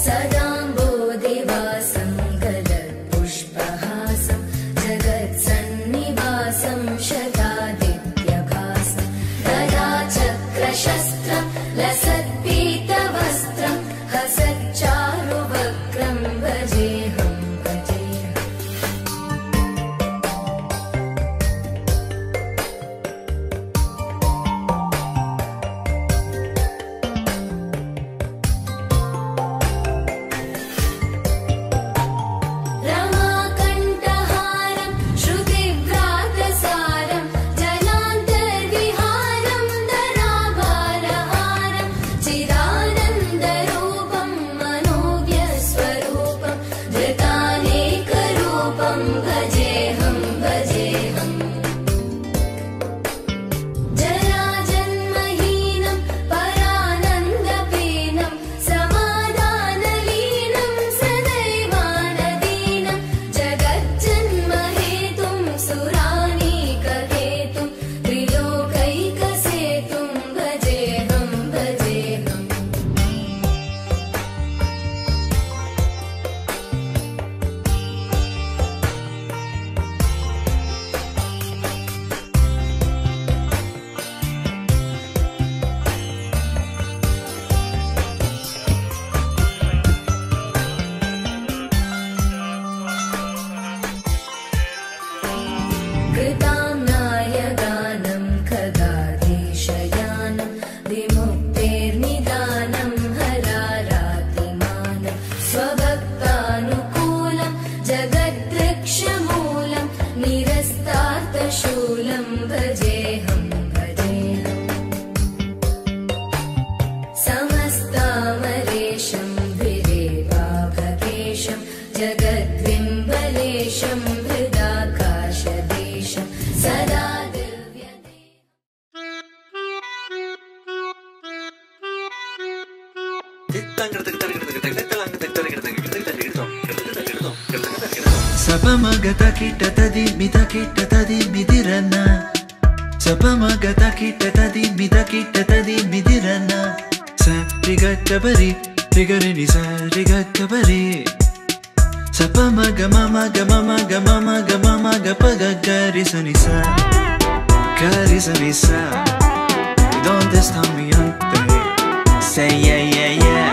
सदाम्बोधिवासं गदत्पुष्पहासं जगत्सन्निवासं शतादित्यभासं गदा चक्रशस्त्रं लसत्पीतवस्त्रं हसच्चारुवक्त्रं भजेऽहं भजेऽहम् रमाकण्ठहारं श्रुतिव्रातसारं जलान्तर्विहारं धराभारहारं चिदानन्दरूपं मनोव्यस्वरूपं धृतानेकरूपं भजेऽहं भजेऽहम् जराजन्महीनं परानन्दपीनं समाधानलीनं सदैवानदीनं जगज्जन्महेतुं सुरानीकहेतुं त्रिलोकैकसेतुं भजेऽहं भजेऽहम् कृताम्नायगानं खगाधीशयानं विमुक्तेर्निदानं हरारातिमानं स्वभक्तानुकूलं जगद्वृक्षमूलं निरस्तार्थशूलं भजेऽहं भजेऽहम् समस्तामरेशं भिरेवाभकेशं जगद्विम्बलेशं हृदाकाशदेशं सदा दिव्यते ಸಪಮಗತ ಕಿಟ್ಟ ತದಿ ಮಿತ ಕಿಟ್ಟ ತದಿ ಮಿದಿರನ್ನ ಸಪಮಗತ ಕಿಟ್ಟ ತದಿ ಮಿತ ಕಿಟ್ಟ ತದಿ ಮಿದಿರನ್ನ ಸ ರಿಗಟ್ಟ ಬರಿ ರಿಗರಿ ಸ ರಿಗಟ್ಟ ಬರಿ ಸಪಮಗ ಮಮ ಗ ಮಮ ಗ ಮಮ ಗ ಮಮ ಗ ಪಗ ಗರಿ ಸನಿ ಸ ಗರಿ ಸನಿ ಸ Donde está mi ante? Say yeah yeah yeah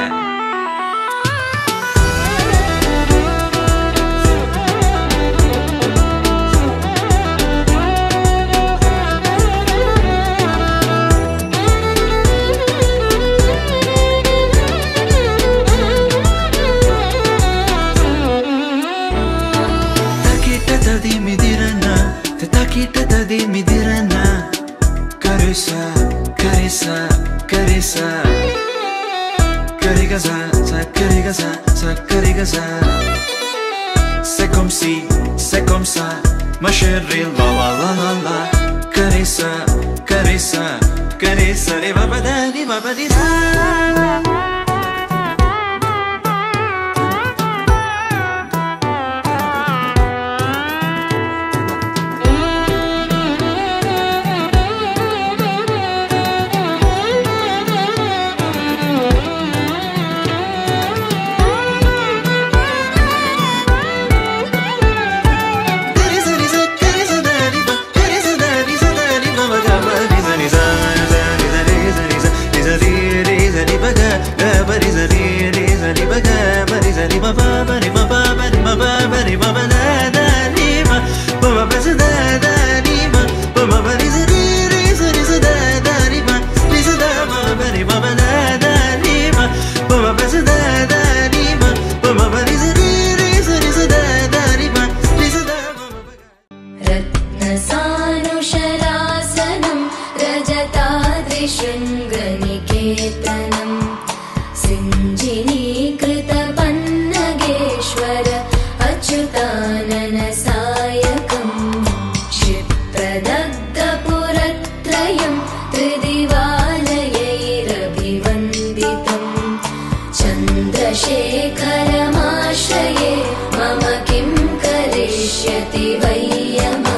Takita tadi midirana Takita tadi midirana Karisa, karisa, karisa Karigaza, sa karigaza, sa karigaza C'est comme si, c'est comme ça Ma chérie, la la la la la Karisa, karisa, karisa Di ba ba da, di ba ba di da रत्नसानुशलासनं रजताद्रिशृङ्गनिकेतनं सिञ्जिनीकृतपन्नगेश्वर अच्युताननसायकम् क्षिप्रदग्धपुरत्रयं त्रिदिवालयैरभिवन्दितम् चन्द्रशेखरमाश्रये मम किं करिष्यति वै यमा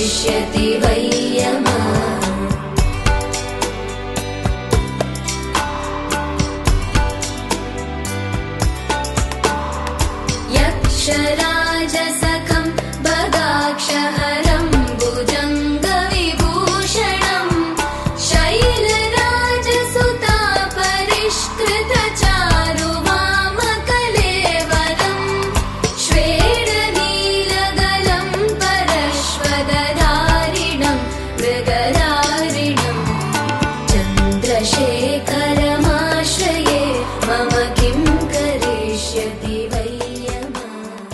करिष्यति वै यमा यक्षराजसकं बदाक्षहरं भुजङ्गविभूषणम् शैलराजसुता परिष्कृतचारुवामकलेवरम् श्वेडनीलगलं परश्वदधारिणं मृगरारिणम् चन्द्रशेखरमाश्रये मम किं करिष्यति वै यमा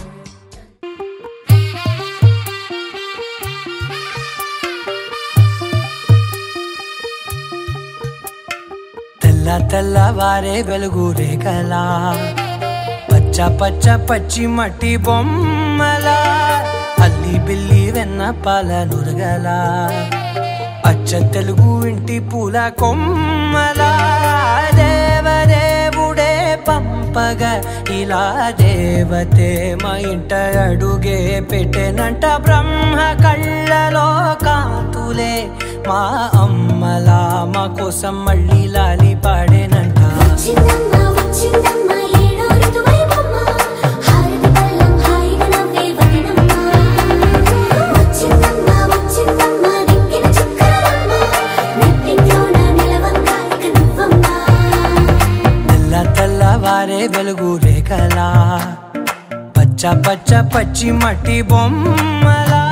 తెల్ల తెల్లవారే వెలుగు రేఖలా పచ్చ పచ్చ పచ్చి మట్టి బొమ్మలా అల్లి బిల్లి వెన్న పాల నురగలా అచ్చ తెలుగు ఇంటి పూల కొమ్మలా దేవదేవుడే పంపగ ఇలా దేవతే మా ఇంట అడుగే పెట్టెనంట బ్రహ్మ కళ్ళలో కాంతులే మా అమ్మలా మా కోసం మళ్ళీ లాలి పాడేనంట వచ్చిందమ్మ వచ్చిందమ్మ ఏడో ఋతువైవమ్మ హారతి పళ్ళం హాయిగా నవ్వే వదనమ్మ వచ్చిందమ్మ వచ్చిందమ్మ దిక్కిన చుక్కలమ్మ నెట్టింట్లోన నిలవంగా ఇక నువ్వమ్మ తెల్ల తెల్లవారే వెలుగు రేఖలా పచ్చ పచ్చ పచ్చి మట్టి బొమ్మలా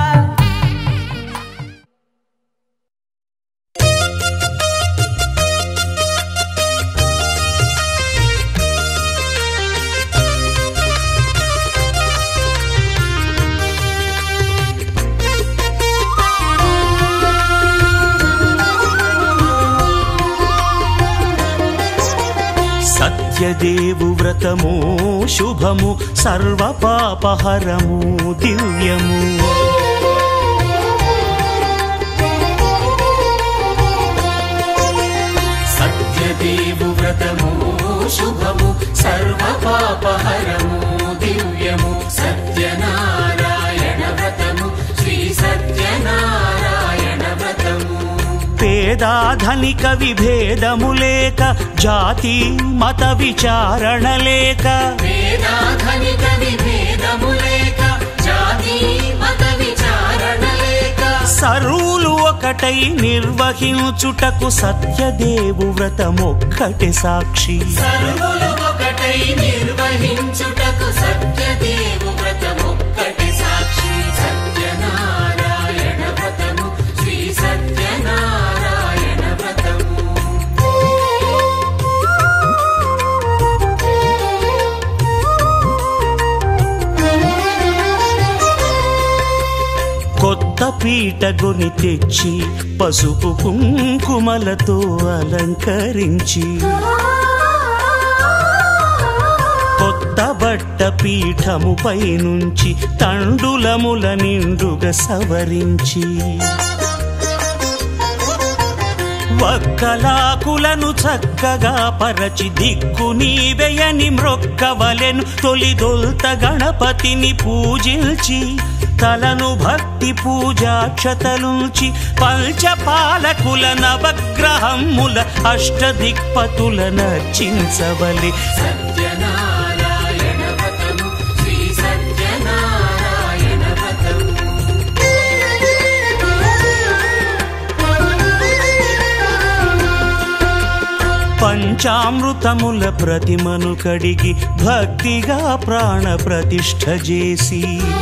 సత్యదేవు వ్రతము శుభము సర్వ పాపహరము దివ్యము సత్యదేవు వ్రతము శుభము సర్వ పాపహరము దివ్యము సత్యనారాయణ వ్రతము శ్రీ సత్యనారాయణ వ్రతము పేదాధనిక విభేదము లేక జాతి మత విచారణ లేక పేదాధనిక విభేదము లేక జాతి మత విచారణ లేక సరువులు ఒకటై నిర్వహించుటకు సత్యదేవు వ్రతమొక్కటి సాక్షి సరువులు ఒకటై నిర్వహించుటకు సత్యదేవు వ్రతమొక్కటి సాక్షి సత్యనారాయణ వ్రతము శ్రీ సత్యనారాయణ వ్రతము కొత్త పీట గొని తెచ్చి పసుపు కుంకుమలతో అలంకరించి కొత్త బట్ట పీఠముపై నుంచి తండులముల నిండుగా సవరించి వక్కలాకులను చక్కగా పరచి దిక్కు నీవెయని మ్రొక్కవలెను తొలిదొల్త గణపతిని పూజించి తలను భక్తి పూజాక్షతలుంచి పంచపాలకుల నవగ్రహముల అష్టదిక్పతుల నర్చించవలి సత్యనారాయణ వ్రతము శ్రీ సత్యనారాయణ వ్రతము పంచామృతముల ప్రతిమను కడిగి భక్తిగా ప్రాణ ప్రతిష్ఠ చేసి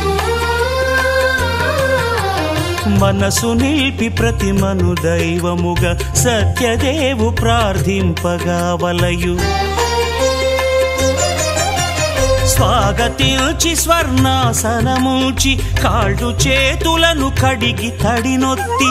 మనసు నిలిపి ప్రతిమను దైవముగా సత్యదేవు ప్రార్థింపగా వలయు స్వాగతించి స్వర్ణాసనముంచి కాళ్ళు చేతులను కడిగి తడినొత్తి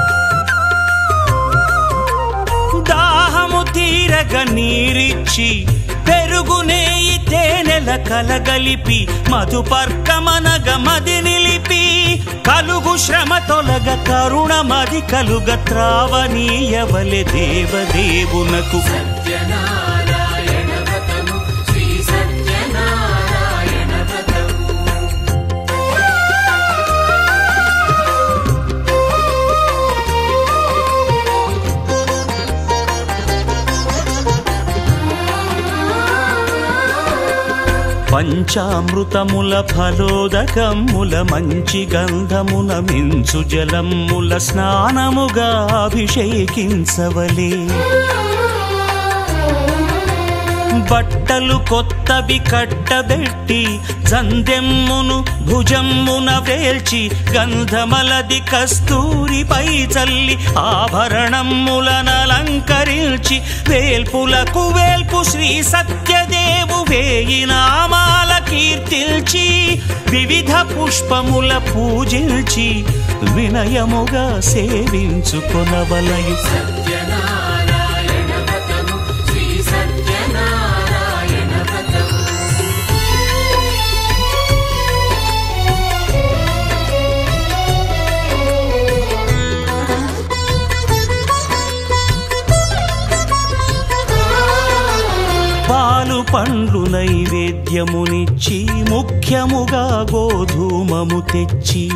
దాహము తీరగ నీరిచ్చి పెరుగు నేయి తేనెల కలగలిపి మధుపర్కమనగ మది నిలిపి కలుగు శ్రమ తొలగ కరుణ మది కలుగ త్రావనీయవలె దేవదేవునకు సత్యనారాయణ వ్రతము శ్రీ సత్యనారాయణ వ్రతము పంచామృతముల ఫలోదకముల మంచి గంధమున మించు జలముల స్నానముగా అభిషేకించవలే బట్టలు కొత్తవి కట్టబెట్టి జందెమ్మును భుజమ్మున వేల్చి గంధమలది కస్తూరిపై చల్లి ఆభరణములనలంకరించి వేల్పులకు వేల్పు శ్రీ సత్యదేవు వేయి నామాల కీర్తిల్చి వివిధ పుష్పముల పూజించి వినయముగా సేవించుకొనవలయు పాలు పండ్లు నైవేద్యమునిచ్చి ముఖ్యముగా గోధూమము తెచ్చి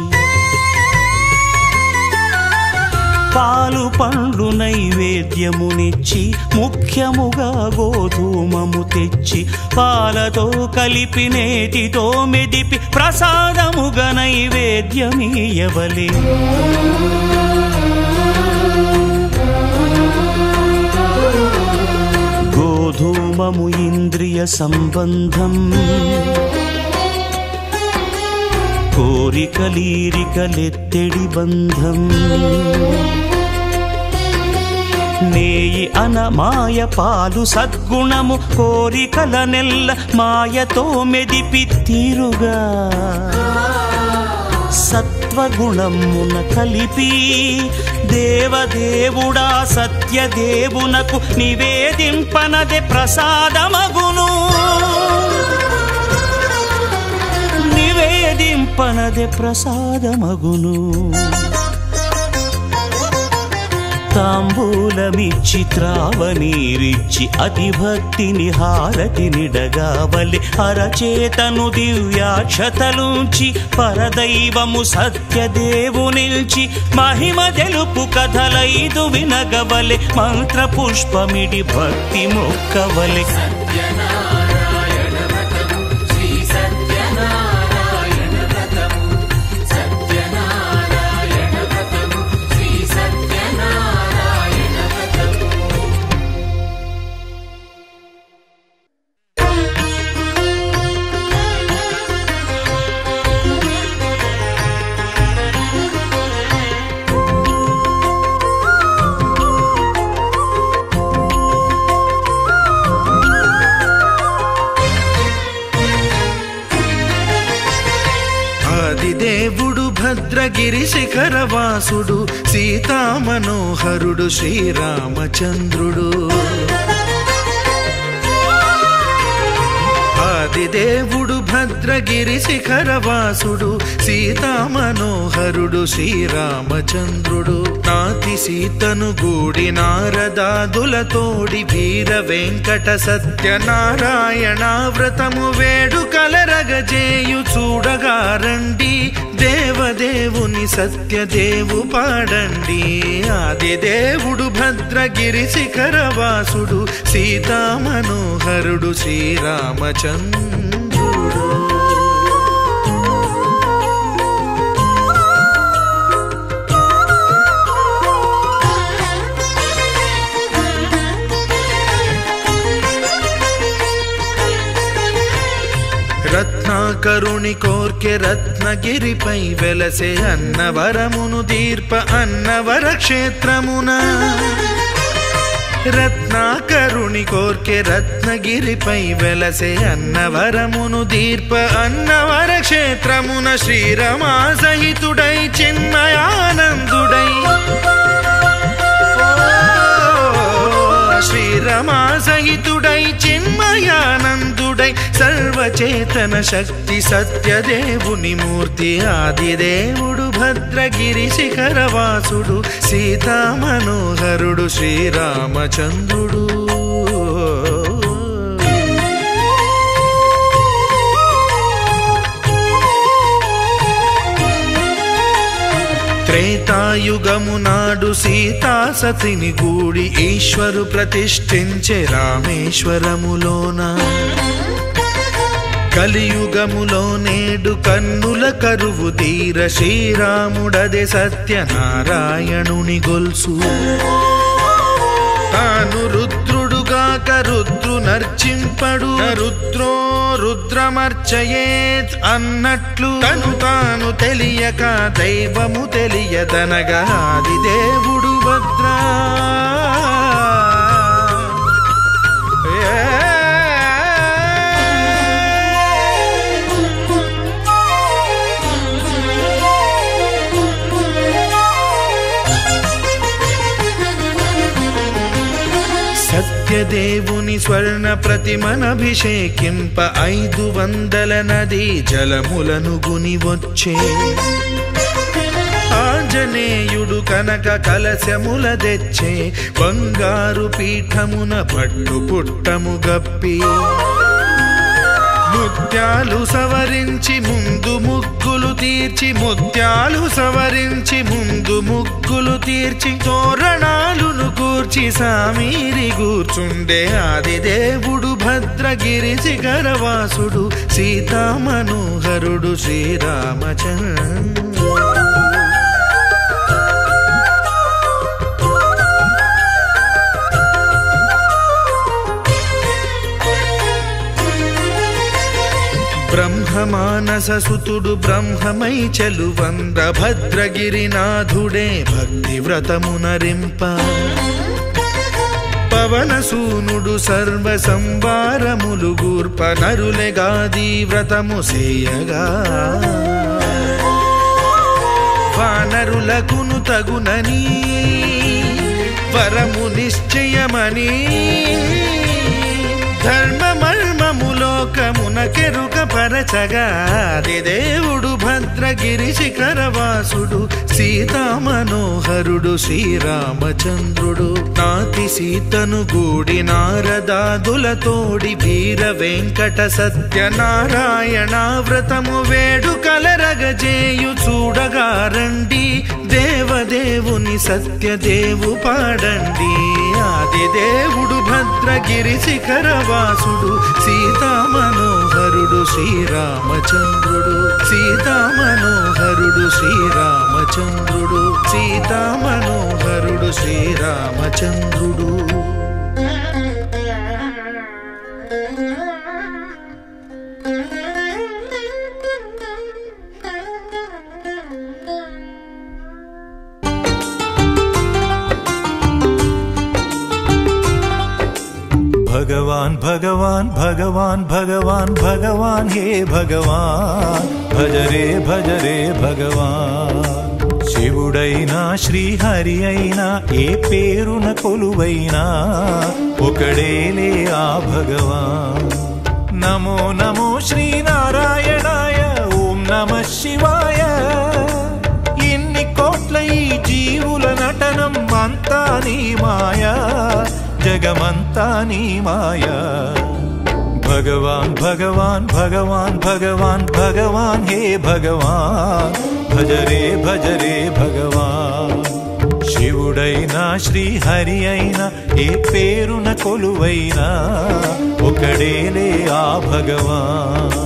పాలు పండ్లు నైవేద్యమునిచ్చి ముఖ్యముగా గోధూమము తెచ్చి పాలతో కలిపి నేతితో మెదిపి ప్రసాదముగా నైవేద్యమీయవలే గోధూమము ఇంద్రియ సంబంధం కోరికలీరికలెత్తెడి బంధం నేయి అన మాయ పాలు సద్గుణము కోరికల నెల్ల మాయతో మెదిపి తీరుగా సత్వగుణమున కలిపి దేవదేవుడా సత్యదేవునకు నివేదింపనదే ప్రసాదమగును నివేదింపనదే ప్రసాదమగును తాంబూలమిచ్చి త్రావనీరిచ్చి అతి భక్తిని హారతినిడగావలి అరచేతను దివ్యాక్షతలుంచి పరదైవము సత్యదేవునిల్చి మహిమ తెలుపు కథలైదు వినగవలె మంత్ర పుష్పమిడి భక్తి మొక్కవలె ఆదిదేవుడు భద్రగిరి శిఖరవాసుడు సీతామనోహరుడు శ్రీరామచంద్రుడు ఆదిదేవుడు భద్రగిరి శిఖరవాసుడు సీతామనోహరుడు శ్రీరామచంద్రుడు నాతి సీతను గూడి నారదాదులతోడి వీర వెంకట సత్యనారాయణ వ్రతము వేడు కలరగజేయు చూడగారండి దేవదేవుని సత్యదేవు పాడండి ఆదిదేవుడు భద్రగిరి శిఖరవాసుడు సీతామనోహరుడు శ్రీరామచంద్రుడు రత్నాకరుణి కోర్కె రత్నగిరిపై వెలసే అన్నవరమును దీర్ప అన్నవర క్షేత్రమున రత్నాకరుణి కోర్కె రత్నగిరిపై వెలసే అన్నవరమును దీర్ప అన్నవర క్షేత్రమున శ్రీరమా సహితుడై చిన్మయానందుడై శ్రీరమా సహితుడై చిన్మయానందుడై సర్వచేతన శక్తి సత్యదేవుని మూర్తి ఆదిదేవుడు భద్రగిరి శిఖరవాసుడు సీతామనోహరుడు శ్రీరామచంద్రుడు త్రేతాయుగము నాడు సీతా సతిని గూడి ఈశ్వరు ప్రతిష్ఠించే రామేశ్వరములోన కలియుగములో నేడు కన్నుల కరువు తీర శ్రీరాముడదే సత్యనారాయణుని గొల్సు తాను రుద్రుడుగాక రుద్రు నర్చింపడు రుద్రో రుద్రమర్చయేత్ అన్నట్లు తను తాను తెలియక దైవము తెలియదనగా ఆది దేవుడు భద్రా సత్యదేవుని స్వర్ణ ప్రతిమనభిషేకింప ఐదు వందల నది జలములను గుని వచ్చే ఆంజనేయుడు కనక కలశముల తెచ్చే బంగారు పీఠమున పట్టు పుట్టము గప్పి ముత్యాలు సవరించి ముందు ముగ్గులు తీర్చి ముత్యాలు సవరించి ముందు ముగ్గులు తీర్చి తోరణాలును కూర్చి సామీరి కూర్చుండే ఆది దేవుడు భద్రగిరి శిఖరవాసుడు సీతామనోహరుడు శ్రీరామచంద్ర బ్రహ్మమానససుతుడు బ్రహ్మమై చెలువంద భద్రగిరినాథుడే భక్తి వ్రతమునరింప పవనసూనుడు సర్వ సంవారములు గూర్ప నరులెగాది వ్రతము సేయగా వానరులకును తగునని వరము నిశ్చయమని ధర్మమర్మములోకమున కెరుక పరచగా ఆది దేవుడు భద్రగిరి శిఖరవాసుడు సీతామనోహరుడు శ్రీరామచంద్రుడు నాతి సీతను గూడి నారదాదులతోడి వీర వెంకట సత్యనారాయణ వ్రతము వేడు కలరగజేయు చూడగా రండి దేవదేవుని సత్యదేవు పాడండి ఆది దేవుడు భద్రగిరి శిఖరవాసుడు సీతామనోహరుడు శ్రీరామచంద్రుడు సీతామనోహరుడు శ్రీరామచంద్రుడు సీతామనోహరుడు శ్రీరామచంద్రుడు भगवान भगवान भगवान भगवान भगवान हे भगवान भज रे भज रे भगवान శివుడైనా శ్రీహరి అయినా ఏ పేరున కొలువైనా ఒకడేలే ఆ భగవాన్ నమో నమో శ్రీనారాయణాయ ఓం నమ శివాయ ఇన్ని కోట్ల ఈ జీవుల నటనం అంతా నీ మాయా జగమంతా నీ మాయా భగవాన్ భగవాన్ భగవాన్ భగవాన్ భగవాన్ హే భగవాన్ భజ రే భజ రే భగవాన్ శివుడైనా శ్రీహరి అయినా ఏ పేరున కొలువైనా ఒకడేలే ఆ భగవాన్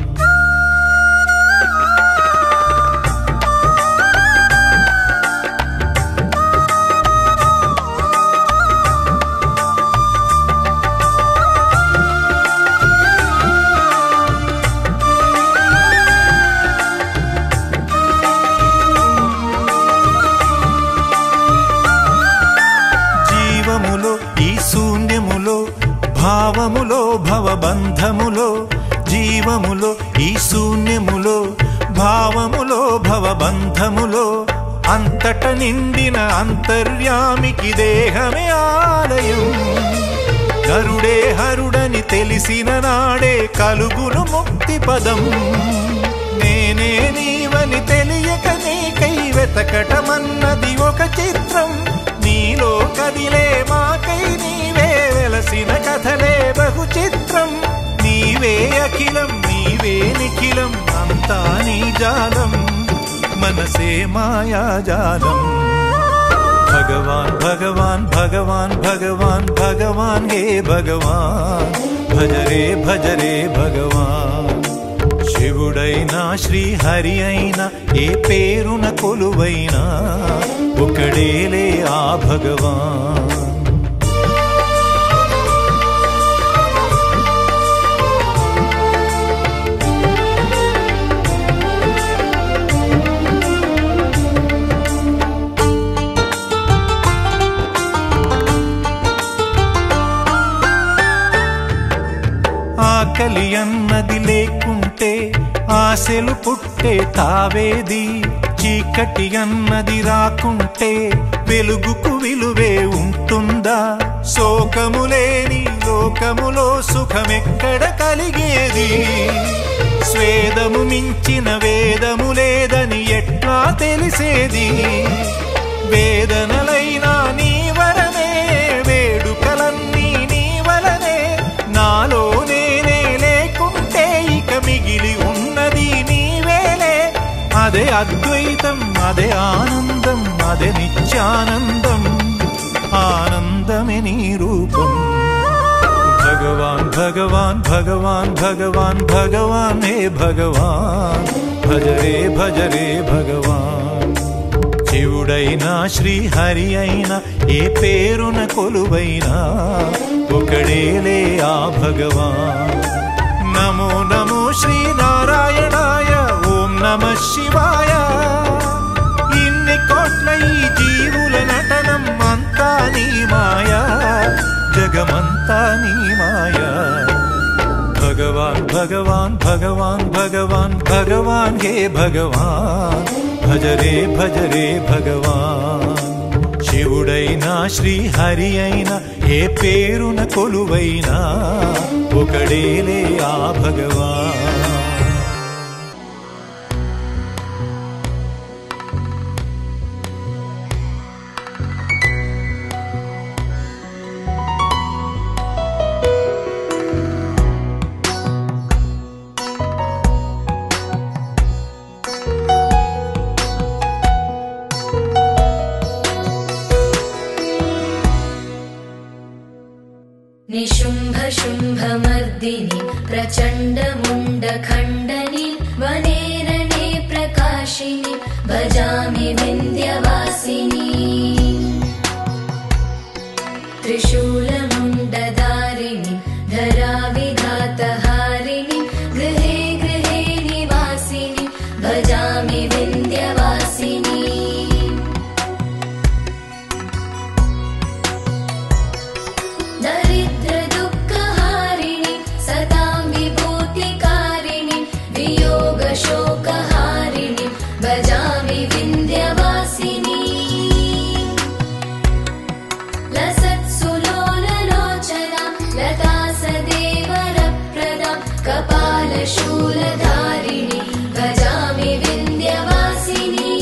జీవములో ఈ శూన్యములో భావములో భవబంధములో జీవములో ఈ శూన్యములో భావములో భవబంధములో అంతట నిండిన అంతర్యామికి దేహమే ఆలయం గరుడే హరుడని తెలిసిన నాడే కలుగును ముక్తి పదం నేనే నీవని తెలియక నీకై వెతకటమన్నది ఒక చిత్రం నీలో కదిలే మాకై నీవే వెలసిన కథలే బహు చిత్రం నీవే అఖిలం నీవే నిఖిలం అంతా నీ జాలం మనసే మాయాజాలం భగవాన్ భగవాన్ భగవాన్ భగవాన్ భగవాన్ హే భగవాన్ భజ రే భజ రే భగవాన్ శివుడైనా శ్రీహరి అయినా ఏ పేరున కొలువైనా ఒకడేలే ఆ భగవాన్ ఆకలి అన్నది లేకుంటే ఆశలు పుట్టే తావేది చీకటి అన్నది రాకుంటే వెలుగుకు విలువే ఉంటుందా శోకము లేని లోకములో సుఖమెక్కడ కలిగేది స్వేదము మించిన వేదము లేదని ఎట్లా తెలిసేది వేదనలైనా నీ వరమే వేడుకలన్నీ నీ వలనే నాలో నేనే లేకుంటే ఇక మిగిలి ఉన్నది నీవేలే అదే అద్వైతం అదే ఆనందం అదే నిత్యానందం ఆనందమే నీ రూపం భగవాన్ భగవాన్ భగవాన్ భగవాన్ భగవాన్ హే భగవాన్ భజరే భజరే భగవాన్ శివుడైనా శ్రీహరి అయినా ఏ పేరున కొలువైనా ఒకడేలే ఆ భగవాన్ నమో నమో శ్రీనారాయణాయ ఓం నమ శివాయ ఇన్ని కోట్ల ఈ జీవుల నటనం అంతా నీ మాయా జగమంతా నీ మాయా భగవాన్ భగవాన్ భగవాన్ భగవాన్ భగవాన్ హే భగవాన్ భజరే భజరే భగవాన్ శివుడైనా శ్రీహరి అయినా ఏ పేరున కొలువైనా ఒకడేలే ఆ భగవాన్ निशुम्भ शुम्भमर्दिनि प्रचण्डमुण्डखण्डनि वनेरणे प्रकाशिनि भजामि विन्ध्यवासिनि त्रिशूलमुण्डधारिणि धराविघातहारिणि गृहे गृहे निवासिनि भजामि विन्ध्यवासिनि दरिद्रदुःखहारिणि सतां विभूतिकारिणि वियोगशोकहारिणि भजामि विन्ध्यवासिनि लसत्सुलोललोचना लता सदेवरप्रदा कपालशूलधारिणि भजामि विन्ध्यवासिनि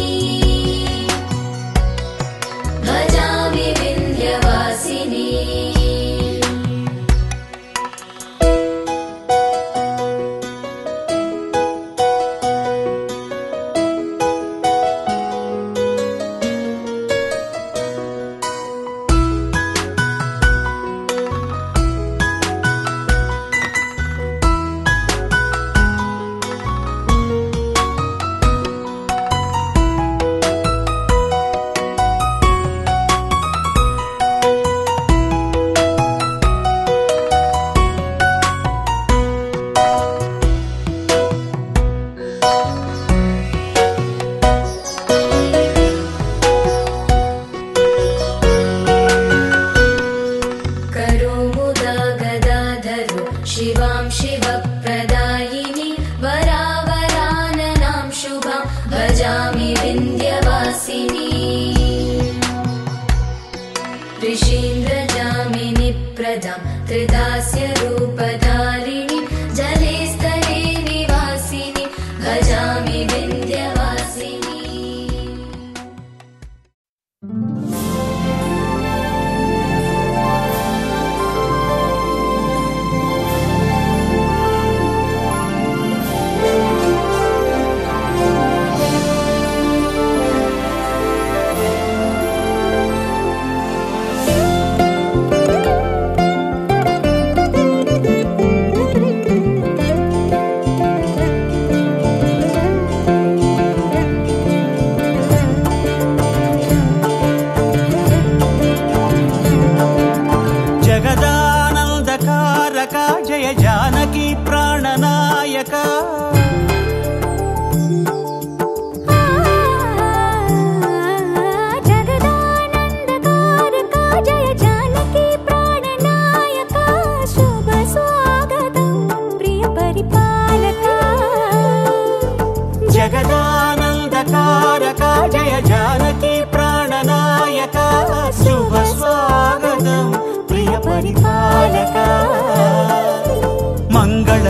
भजामि विन्ध्यवासिनि करो मुदा गदाधरो शिवां शिवप्रदायिनि वरावराननां शुभां भजामि विन्ध्यवासिनि ऋषीन्द्रजामिनि प्रदां त्रिदास्य रूपधारिणि जले स्तरे निवासिनि भजामि विन्ध्यवासिनि నీ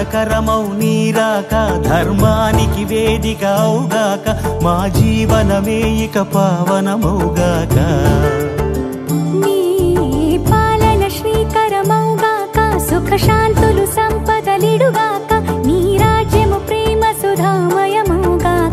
మంగళకరమౌ నీరాక ధర్మానికి వేదిక అవుగాక మా జీవనమే ఇక పావనమౌగాక నీ పాలన శ్రీకరమౌగాక సుఖ శాంతులు సంపదలిడుగాక నీ రాజ్యము ప్రేమ సుధామయమౌగాక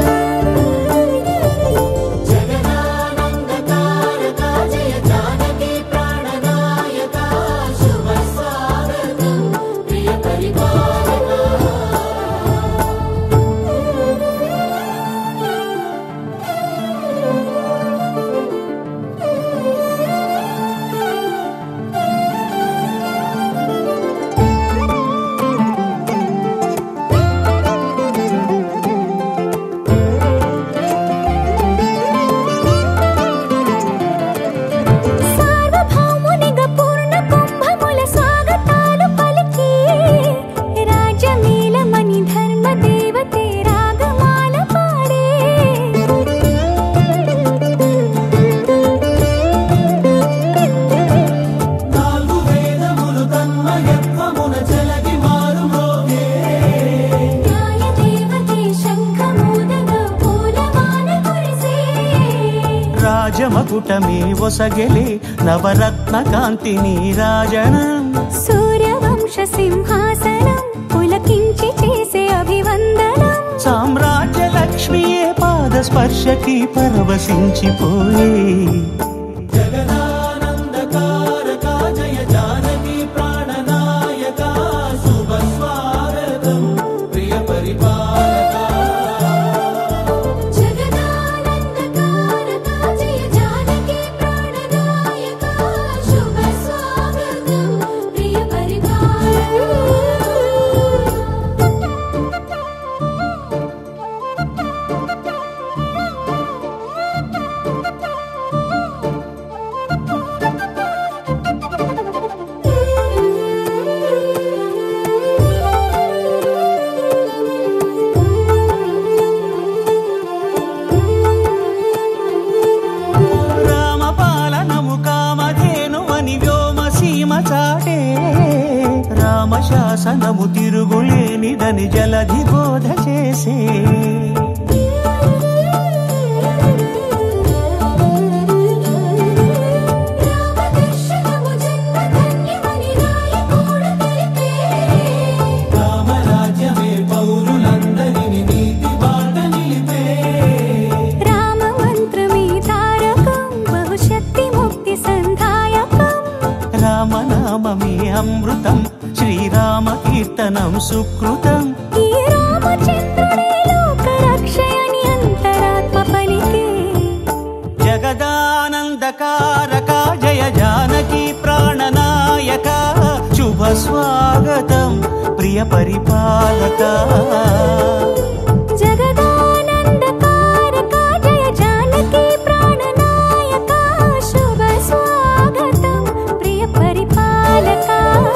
సార్వభౌమునిగా పూర్ణ కుంభముల స్వాగతాలు పలికి రాజమేళమణి ధర్మ దేవతే రాగమాల పాడే న్యాయ దేవతే శంఖమూదగా పూలవాన కురిసే రాజమకుటమే ఒసగెలే నవరత్న కాంతిని రాజనం సూర్యవంశ సింహాసనం పులకించి చేసే అభివందనం సామ్రాజ్య లక్ష్మియే పాద స్పర్శకి పరవశించిపోయే జగదానందకారక జయ జానకి ప్రాణనాయక శుభ స్వాగతం ప్రియ పరిపాలక రామ పాలనము కామధేను అని వ్యోమ సీమ చాటే రామ శాసనము తిరుగులేనిదని జలధి బోధ చేసే రామదర్శనము జన్మధన్యమని నాయకుడు తెలిపే రామ మంత్రమే తారకం బహుశక్తి ముక్తి సంధాయకం రామనామమే అమృతం శ్రీరామ కీర్తనం సుకృతం ఈ రామచంద్రుడే లోక రక్షయని అంతరాత్మ పలికే జగదానందకారక జయ జానకి ప్రాణనాయక శుభ స్వాగతం ప్రియ పరిపాలక జగదానందకారక జయ జానకి ప్రాణనాయక శుభ స్వాగతం ప్రియ పరిపాలక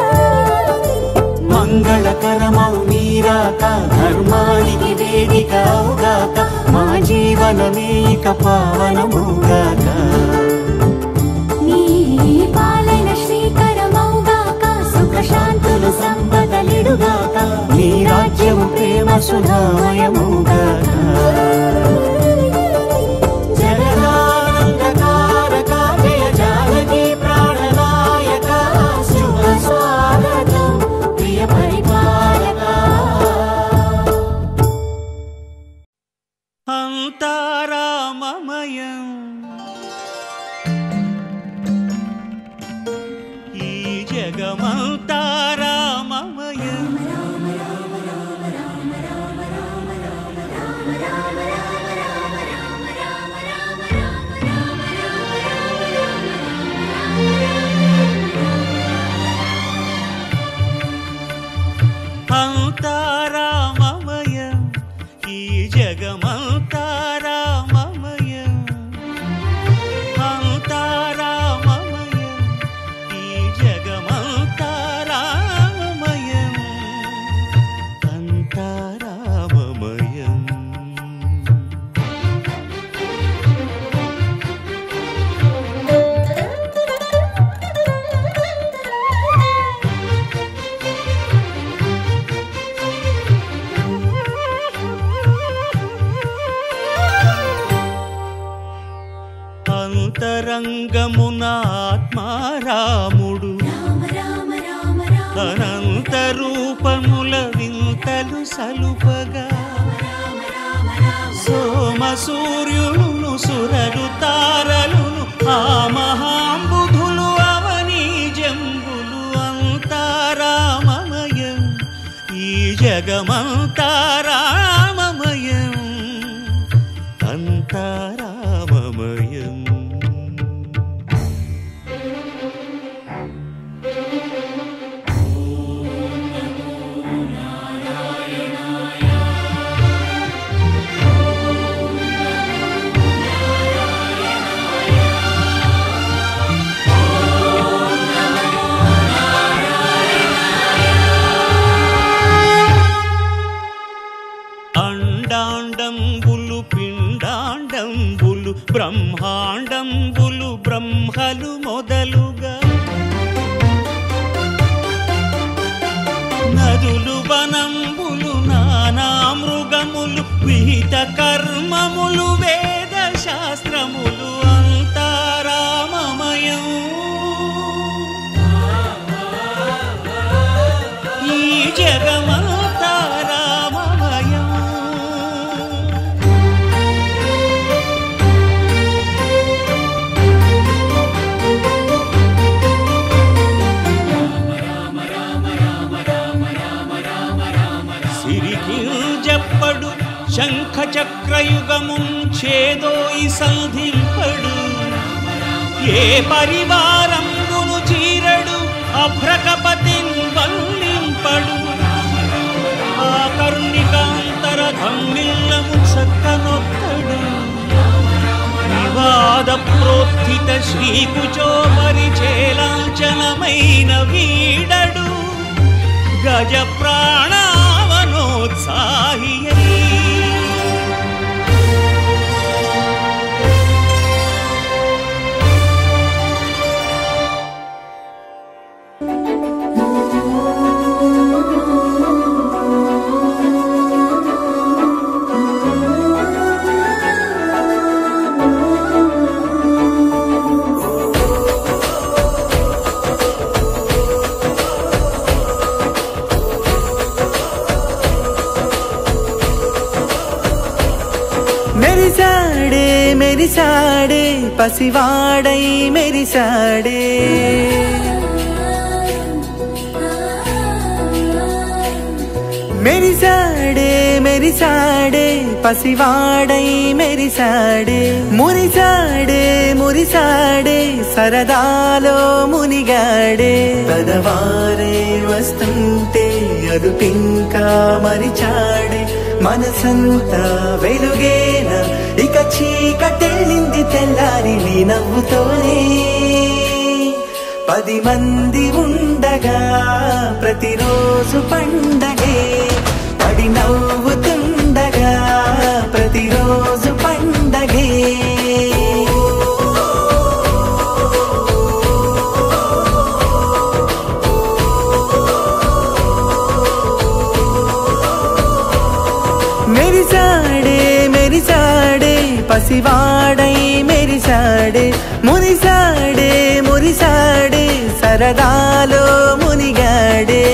మంగళకరమౌ నీరాక ధర్మానికి వేదిక అవుగాక మా జీవనమే ఇక పావనముగాక నీ పాలన శ్రీకరమౌగాక సుఖ శాంతులు సంపదలిడుగాక నీ రాజ్యము ప్రేమ సుధామయముగాక జగదానందకారక జయ జానకి ప్రాణనాయక శుభ స్వాగతం ప్రియ పరిపాలక అంతారామమయం ఈ జగమంతారామమయం అంతారామమయం ఈ జగమంతారామమయం అంతరంగమున ఆత్మారాముడు రామ రామ రామ రామ అనంత రూపముల వింతలు సలుపగా సోమ సూర్యులను సురలు తారలును ఆ మహాంబుధులు అవని జంబులు అంతారామమయం ఈ జగమంతారామమయం అంతారామమయం అండాండంబులు పిండాండంబులు బ్రహ్మాండంబులు బ్రహ్మలు మొదలుగా నదులు వనంబులు నానా మృగములు విహిత కర్మములు వేద శాస్త్రములు అంతారామమయం ఈ జగమంతారామమయం సిరికి చెప్పడు శంఖ చక్రయుగముం చేదోయి సంధింపడు ఏ పరివారంబును చీరడు అభ్రకపతిన్ వల్లింపడు ఆ కరుణికాంతర ధమ్మిల్లము చక్కనొత్తడు వివాద ప్రోత్థిత శ్రీకుచో పరిచేలాంచనమైన వీడడు గజ ప్రాణావనోత్సాహి మెరిసాడే మెరిసాడే పసివాడై మెరిసాడే మెరిసాడే మెరిసాడే పసివాడై మెరిసాడే మురిసాడే మురిసాడే సరదాలో మునిగాడే పదవారే వస్తుంటే అదుపింకా మరిచాడే మనసంతా వెలుగేన ఇక చీకటెళ్ళింది తెల్లారి నీ నవ్వుతోనే పది మంది ఉండగా ప్రతిరోజు పండగే పడి నవ్వుతుండగా ప్రతిరోజు పండగే మెరిసాడే మెరిసాడే పసివాడై మెరిసాడే మురిసాడే మురిసాడే సరదాలో మునిగాడే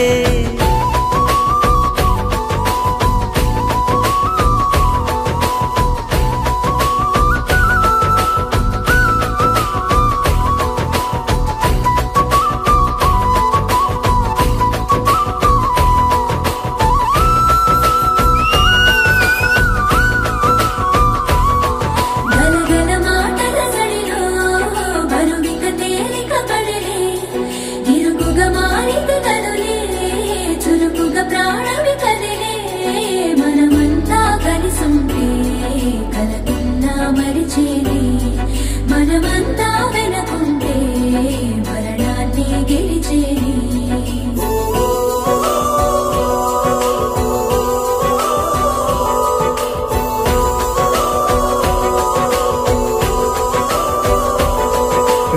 గలగల మాటల సడిలో బరువిక తేలిక పడలే ఇరుగుగా మారిత కనులే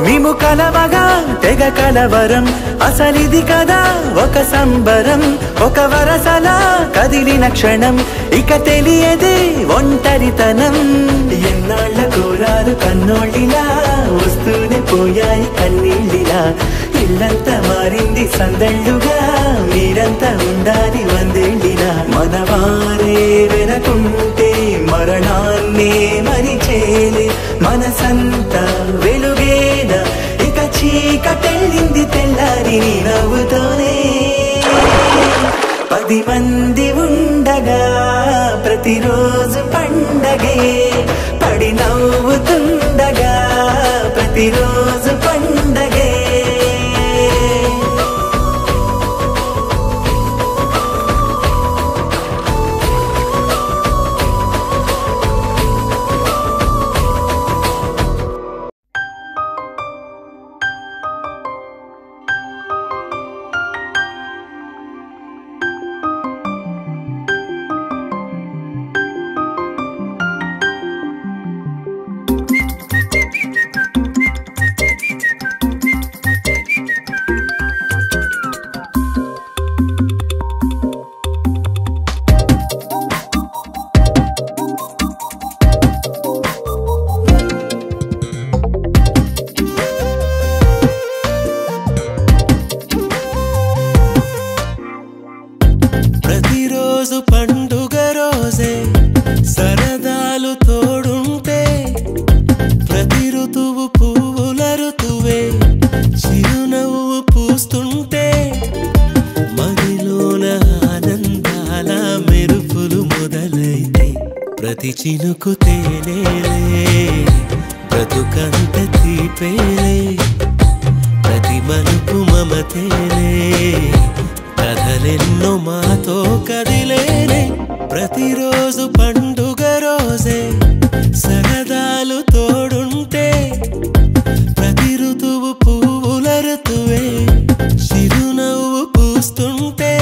మేము కలవగా తెగ కలవరం అసలిది కదా ఒక సంబరం ఒక వరసలా కదిలిన క్షణం ఇక తెలియదే ఒంటరితనం ఎన్నాళ్ళ కోరారు కన్నోళ్ళిలా వస్తూనే పోయాయి కన్నీళ్ళిలా ఇల్లంతా మారింది సందళ్ళుగా మీరంతా ఉండాలి వందేళ్ళిలా మనవారే వెనకుంటే మరణాన్నే మరిచేలే మనసంతా వెలుగేన ఇక చీకటెళ్ళింది తెల్లారి నీ నవ్వుతోనే పది మంది ఉండగా ప్రతిరోజు పండగే పడి నవ్వుతుండగా ప్రతిరోజు పండగే ప్రతిరోజు పండుగ రోజే సరదాలు తోడుంటే ప్రతి ఋతువు పువ్వుల ఋతువే చిరునవ్వు పూస్తుంటే మదిలోన ఆనందాల మెరుపులు మొదలైతే ప్రతి చినుకు తేనేలే బ్రతుకంత తీపేలే ప్రతి మలుపు మమతేలే కథలెన్నో మాతో కదిలేనే ప్రతిరోజు పండుగ రోజే సరదాలు తోడుంటే ప్రతి ఋతువు పువ్వుల ఋతువే చిరునవ్వు పూస్తుంటే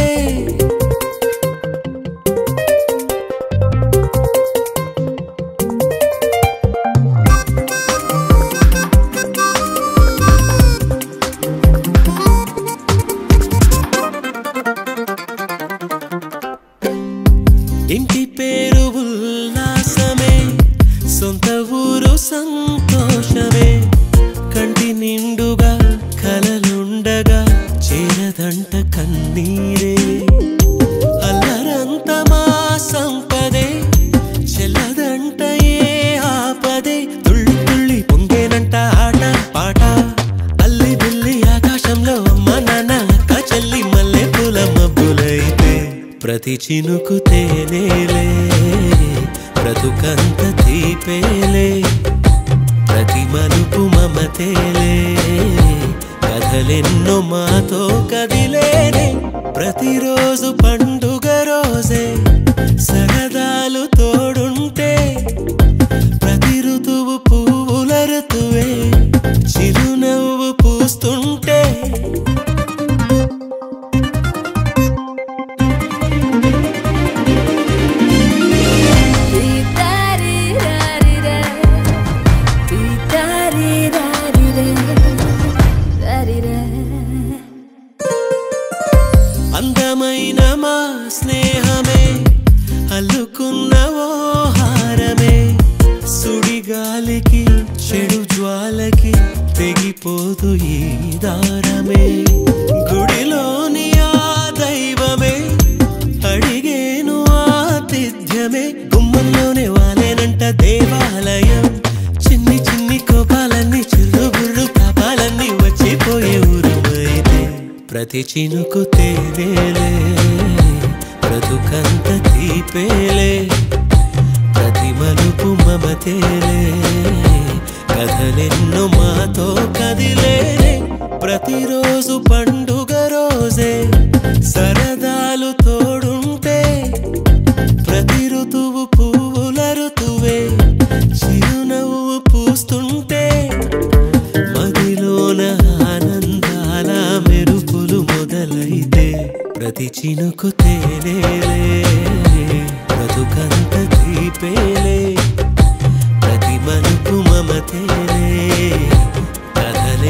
ఇంటి పేరు ఉల్లాసమే సొంత ఊరు సంతోషమే కంటి నిండుగా కలలుండగా చేరదంట కన్నీరే అల్లరంత మా సంపదే చెల్లదంట ఏ ఆపదే తుళ్ళి తుళ్ళి పొంగేనంట ఆట పాట అల్లి బిల్లి ఆకాశంలో అమ్మ నాన్న అక్క చెల్లి మల్లె పూల మబ్బులైతే ప్రతి చినుకు తేనేలే బ్రతుకంత తీపేలే ప్రతి మలుపు మమతేలే కథలెన్నో మాతో కదిలేనే ప్రతిరోజు పండుగ రోజే సరదాలు తోడుంటే ప్రతి ఋతువు పువ్వుల ఋతువే చిరునవ్వు పూస్తుంటే అందమైన మా స్నేహమే అల్లుకున్న ఓ హారమే సుడిగాలికి చెడు జ్వాలకి తెగిపోదు ఈ దారమే గుడిలోని ఆ దైవమే అడిగేను ఆతిథ్యమే గుమ్మంలోనే వాలేనంట దేవాలయం చిన్ని చిన్ని కోపాలన్నీ చిల్లు బుర్రు పాపాలన్నీ వచ్చిపోయే ఊరుమైతే ప్రతి చినుకు తేనేలే బ్రతుకంత తీపేలే ప్రతి మలుపు మమతేలే కథలెన్నో మాతో కదిలేనే ప్రతిరోజు పండుగ రోజే సరదాలు తోడుంటే ప్రతి ఋతువు పువ్వుల ఋతువే చిరునవ్వు పూస్తుంటే మదిలోన ఆనందాల మెరుపులు మొదలైతే ప్రతి చినుకు తేనేలే బ్రతుకంత తీపేలే ప్రతి మలుపు మమతేలే కథ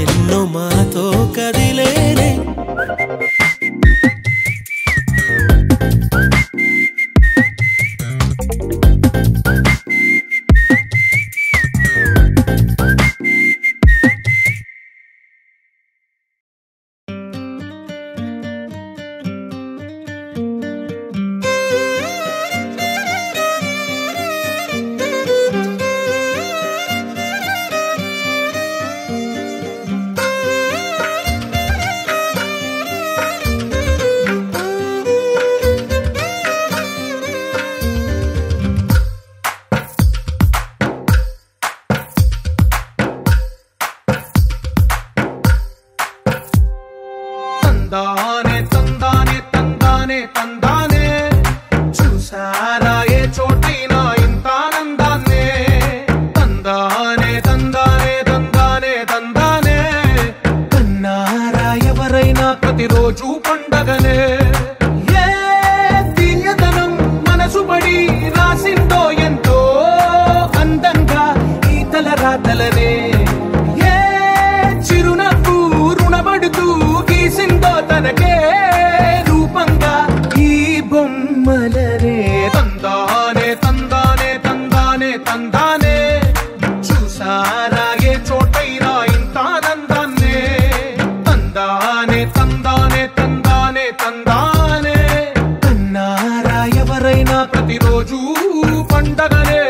కలనే ఏ చిరునవ్వు రుణపడుతూ గీసిందో తనకే రూపంగా ఈ బొమ్మలనే తందానే తందానే తందానే తందానే చూసారా ఏ చోటైనా ఇంత ఆనందాన్నే తందానే తందానే తందానే తందానే అన్నారా ఎవరైనా ప్రతిరోజు పండగనే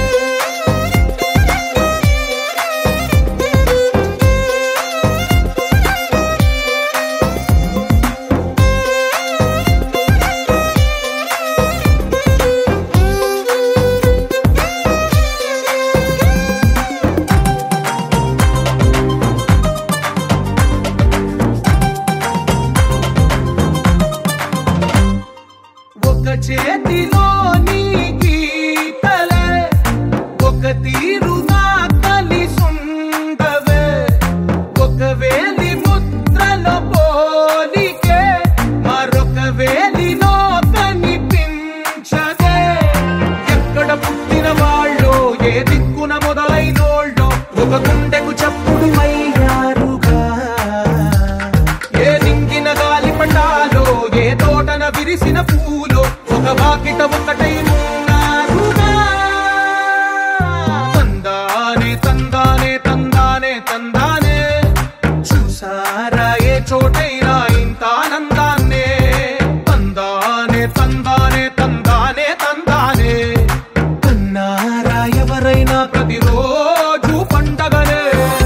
ఒక చేతిలో నీ గీతలే ఒక తీరుగా కలిసుండవే ఒక వేలి ముద్రలో పోలికే మరొక వేలిలో కనిపించదే ఎక్కడ పుట్టిన వాళ్ళో ఏ దిక్కున మొదలైనోళ్ళో ఒక గుండెకు చప్పుడు అయ్యారుగా ఏ నింగిన గాలి పండాలో ఏ తోటన విరిసిన పూలో ఒక వాకిట ఒకటై ఉన్నారుగా తందానే తందానే తందానే తందానే చూసారా ఏ చోటైనా ఇంత ఆనందాన్నే తందానే తందానే తందానే తందానే కన్నారా ఎవరైనా ప్రతిరోజు పండగనే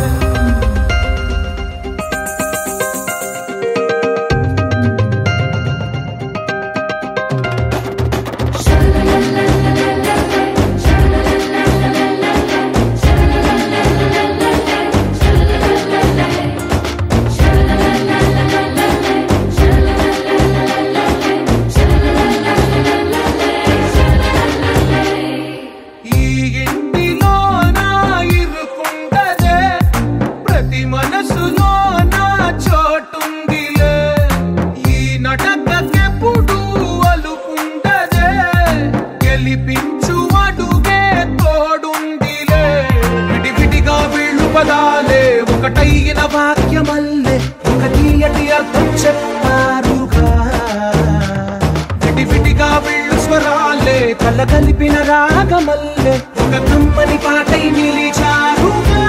ఈ ఇంటిలో నా ఇరుకుండదే ప్రతి మనసులో నా చోటుందిలే ఈ నటకెప్పుడు అలుకుండదే గెలిపించు అడుగే తోడుందిలే విడివిడిగా వీళ్ళు పదాలే ఒకటైన వాక్యమల్లే ఒక తీయటి అర్థం చెప్పారుగా విడివిడిగా వీళ్ళు స్వరాలే కల కలిపిన రాగమల్లే ఒక కమ్మని పాటై నిలిచారుగా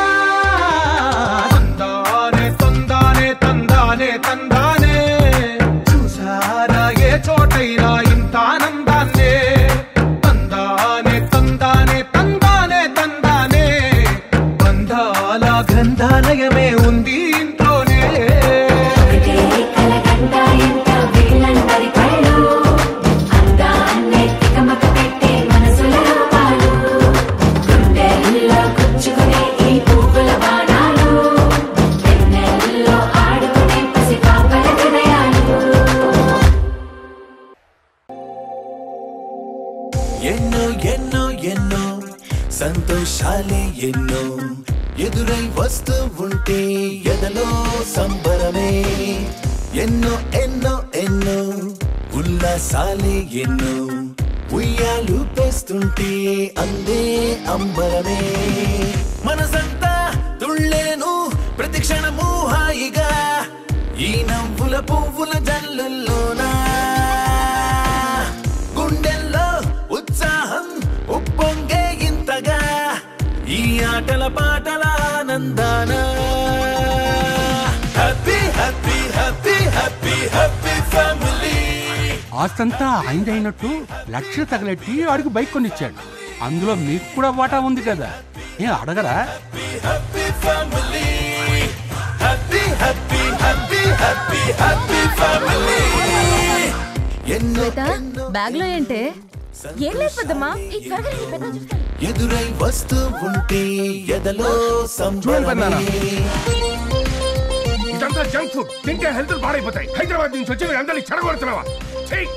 తందానే తందానే తందానే తందానే చూసారా ఏ చోటైనా ఇంత ఆనందాన్నే తందానే తందానే తందానే తందానే బంధాల గ్రంథాలయమే ఉంది ఇంట్లోనే ఒకటే కలగంట ఎంత వీళ్ళందరి కళ్ళు అందాన్నే తికమక పెట్టే మనసుల రూపాలు గుండెల్లో గుచ్చుకునే ఈ పువ్వుల బాణాలు వెన్నెల్లో ఆడుకునే పసిపాపల హృదయాలు ఎన్నో ఎన్నో ఎన్నో సంతోషాలే ఎన్నో ఎదురై వస్తూ ఉంటే ఎదలో సంబరమే ఎన్నో ఎన్నో ఎన్నో ఉల్లాసాలే ఎన్నో ఉయ్యాలు పేస్తుంటే అందే అంబరమే మనసంతా తుళ్ళేను ప్రతి క్షణము హాయిగా ఈ నవ్వుల పువ్వుల జల్లుల్లోనా గుండెల్లో ఉత్సాహం ఉప్పొంగే ఇంతగా ఈ ఆటల పాటల ఆనందాన happy happy happy happy happy family ఆస్తంతా ఆయనదైనట్టు లక్ష తగలెట్టి ఆడికి బైక్ కొనిచ్చాడు అందులో మీకు కూడా వాటా ఉంది కదా ఏం అడగరా happy family happy happy happy happy happy family ఎన్నో ఎన్నో బ్యాగ్ లో ఏంటే ఏం లేదు పెద్దమ్మా ఈ త్వరగా రండి, పెద్ద చూస్తాను. ఎదురై వస్తూ ఉంటే ఎదలో సంబరమే ఇదంతా జంక్ ఫుడ్ తింటే హెల్త్ పాడైపోతాయి హైదరాబాద్ నుంచి వచ్చి మీరు అందరినీ చెడగొడుతున్నావా చెయ్యి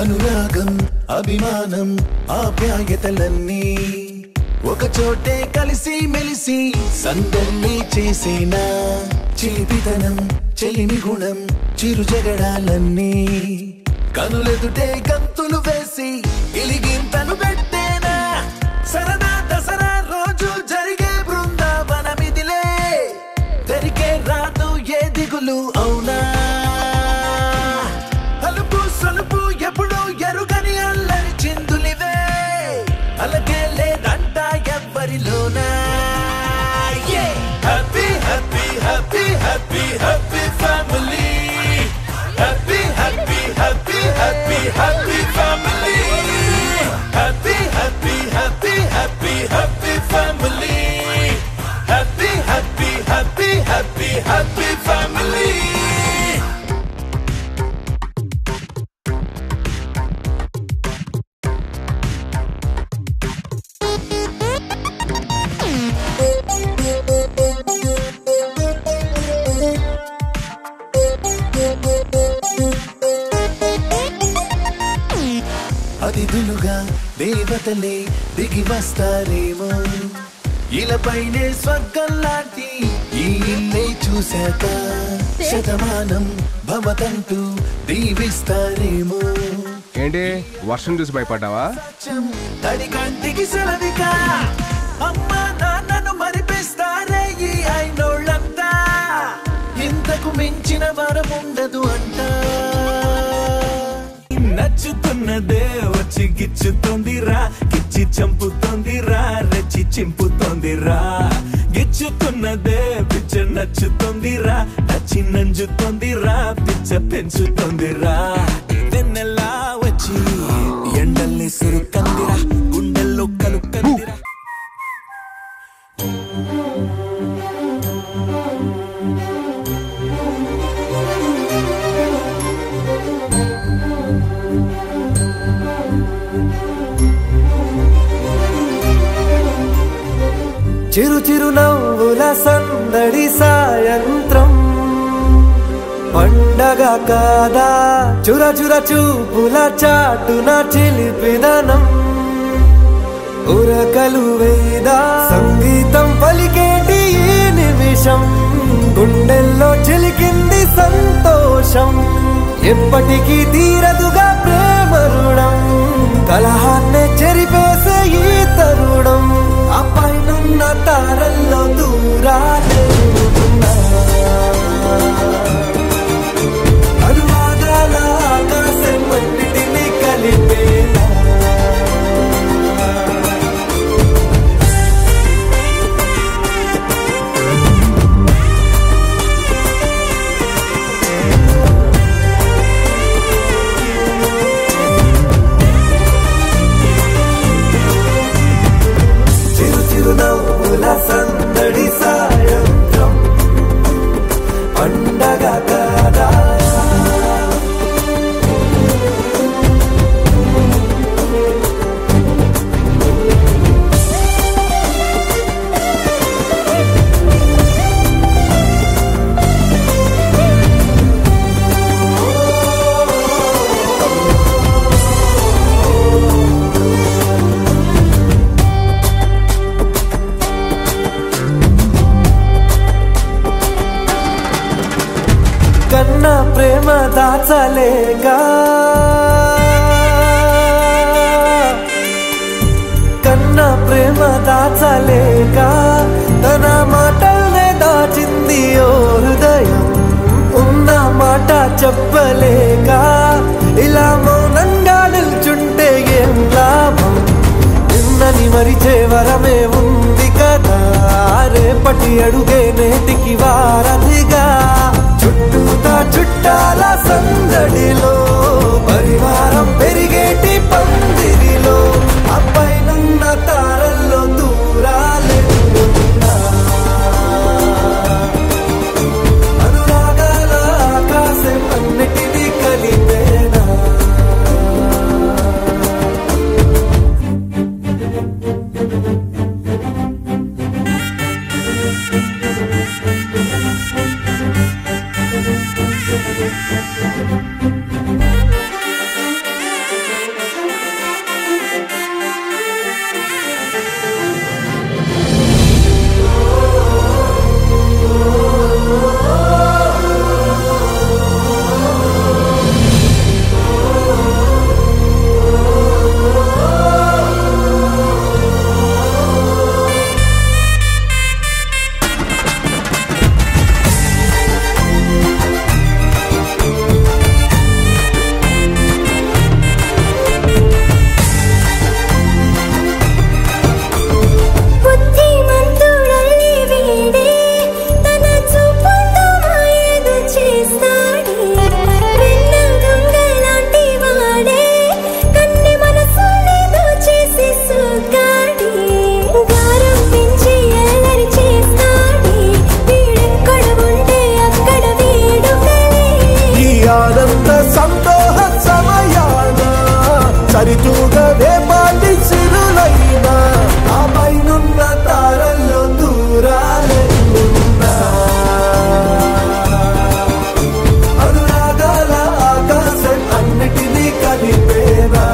అనురాగం అభిమానం ఆప్యాయతలన్నీ ఒక చోటే కలిసి మెలిసి సందల్లి చేసేనా చిలిపితనం చెలిమి గుణం చిరు జగడాలన్నీ కనులెదుటే గంతులు వేసి ఇలిగింతను పెట్టేనా సరదా దసరా రోజు జరిగే బృందావనమిదిలే తెరికే రాదు ఏ దిగులు అవునా అలుపు సలుపు ఎప్పుడు ఎరుగని అల్లరి చిందులివే అలకే లేదంట ఎవ్వరిలోనా happy happy happy happy happy family happy happy happy happy happy family happy happy happy happy happy family happy happy happy happy happy family అతిథులుగా దేవతలే దిగి వస్తారేమో ఇలపైనే స్వర్గం లాంటి ఈ ఇల్లే చూశాక శతమానం భవతంటూ దీవిస్తారేమో ఏంటి వర్షం చూసి భయపడ్డావా తడి కంటికి సెలవిక అమ్మ నాన్నను మరిపిస్తారే ఈ అయినోళ్ళంతా ఇంతకు మించిన వరం ఉండదు అంట నచ్చుతున్నదే వచ్చి గిచ్చుతోందిరా గిచ్చి చంపుతోందిరా రెచ్చి చింపుతోందిరా గిచ్చుతున్నదే పిచ్చ నచ్చుతోందిరా నచ్చి నంజుతోందిరా పిచ్చ పెంచుతోందిరా వెన్నెలా వచ్చి ఎండల్ని సురుకందిరా గుండెల్లో కలుకందిరా చిరు చిరు నవ్వుల సందడి సాయంత్రం పండగ కాదా చుర చుర చూపుల చాటున చిలిపిదనం ఉరకలు వేదా సంగీతం పలికేటి ఈ నిమిషం గుండెల్లో చిలికింది సంతోషం ఎప్పటికీ తీరదుగా ప్రేమ రుణం కలహాన్నే చెరిపేసే ఈ తరుణం ఆ పైనున్న తారల్లో దూరాలే ఉన్నా. అనువాదాల ఆకాశం అన్నిటినీ కలిపేలా చిరు చిరు నవ్వుల సందడి సాయంత్రం పండగ కాదా కన్నా ప్రేమ దాచలేగా కన్నా ప్రేమ దాచలేక తన మాటల్నే దాచింది ఓ హృదయం ఉన్న మాట చెప్పలేక ఇలా మౌనంగా నిల్చుంటే ఏం లాభం నిన్నని మరిచే వరమే ఉంది కదా రేపటి అడుగే నేటికి వారధిగా చుట్టూతా చుట్టాల సందడిలో పరివారం పెరిగేటి పందిరిలో అబ్బాయినున్న తారల్లో దూరాలే ఉన్నా. అనురాగాల ఆకాశం అన్నిటినీ కలిపేనా సరితూగవే పాటి సిరులైనా ఆ పైనున్న తారల్లో దూరాలెన్నున్నా అనురాగాల ఆకాశం అన్నిటినీ కలిపేనా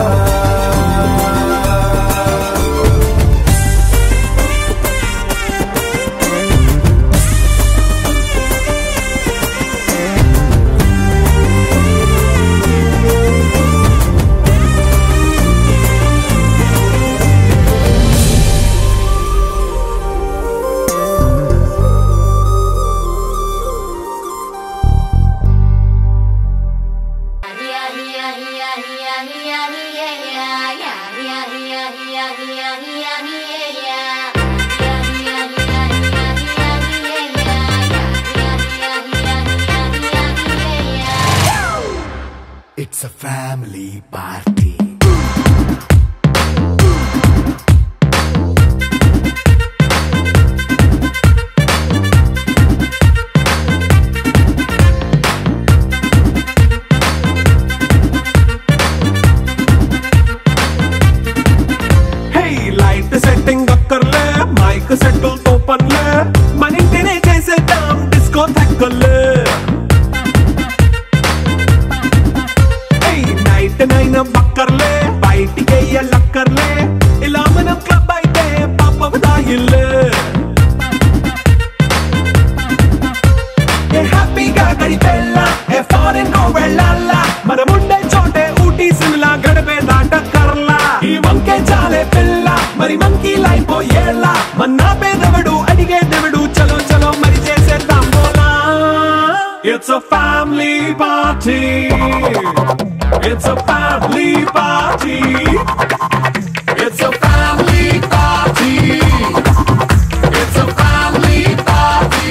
It's a family party. హే లైట్ సెట్టింగ్ అక్కర్లే మైక్ సెట్టు తో పనిలే మన ఇంటినే చేసేద్దాం డిస్కో తక్కర్లే హే నైట్ నైన్ బక్కర్లే బయటికి వెయ్యలక్కర్లే ఇలా మనం క్లబ్ అయితే పాపం దాయిల్లే ఏ హ్యాపీగా గడిపెళ్ళ ఏ ఫారెన్ కో వెళ్ళాల మనం ఉండే చోటే ఊటీ సిమ్లా గడిపే దాటక్కర్లా ఈ వంకే చాలే పిల్ల మరి మంకీ లైఫ్ ఏళ్ళ మన్నా పేదవడు అడిగే దేవుడు చలో చలో మరి చేసేద్దాం బోలా it's a family party it's a family party it's a family party it's a family party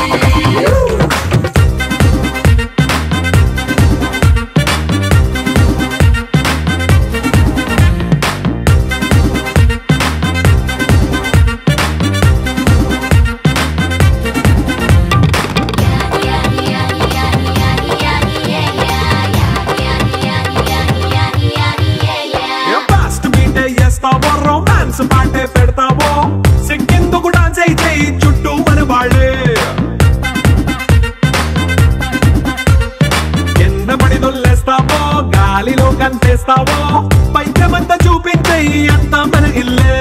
fast మీటే చేస్తావో రొమాన్స్ పాటే పెడతావో సిక్కిందుకు డాన్స్ అయి చేయి చుట్టూ మన వాళ్ళే కింద పడి దొల్లేస్తావో గాలిలో కంతేస్తావో పైకమంతా చూపించేయి అంత మన ఇల్లే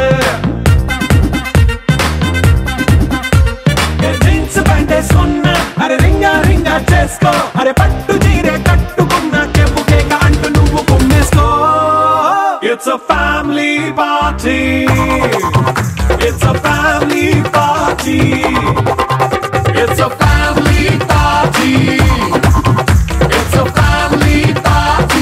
ఏ జీన్స్ ప్యాంట్ వేసుకున్నా అరే రింగా రింగా చేసుకో అరే పట్టు చీరే కట్టుకున్న కెప్పు కేక అంటూ నువ్వు కుమ్మేసుకో it's a family party it's a family party it's a family party it's a family party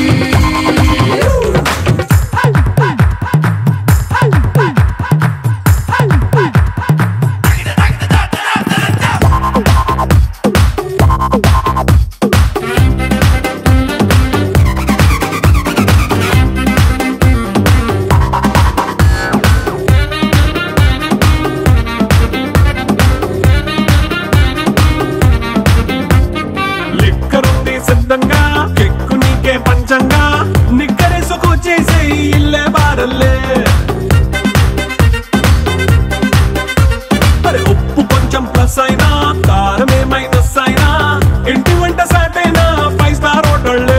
లిక్కరుంది సిద్ధంగా కిక్కు నీకే పంచంగా నిక్కరేసుకు చేసే ఇల్లే బారల్లే అరే ఉప్పు కొంచెం ప్లస్ అయినా కారమే మైనస్ అయినా ఇంటి వంట సాట్ అయినా ఫైవ్ స్టార్ హోటళ్ళే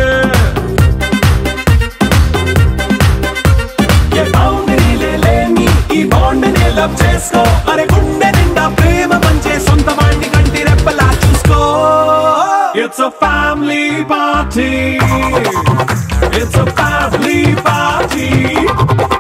ఏ బౌండరీ లేని ఈ బాండ్ ని లవ్ చేసుకో అరే గుండె నిండా ప్రేమ పంచే సొంత వాడిని కంటి రెప్పలా చూసుకో it's a family party it's a family party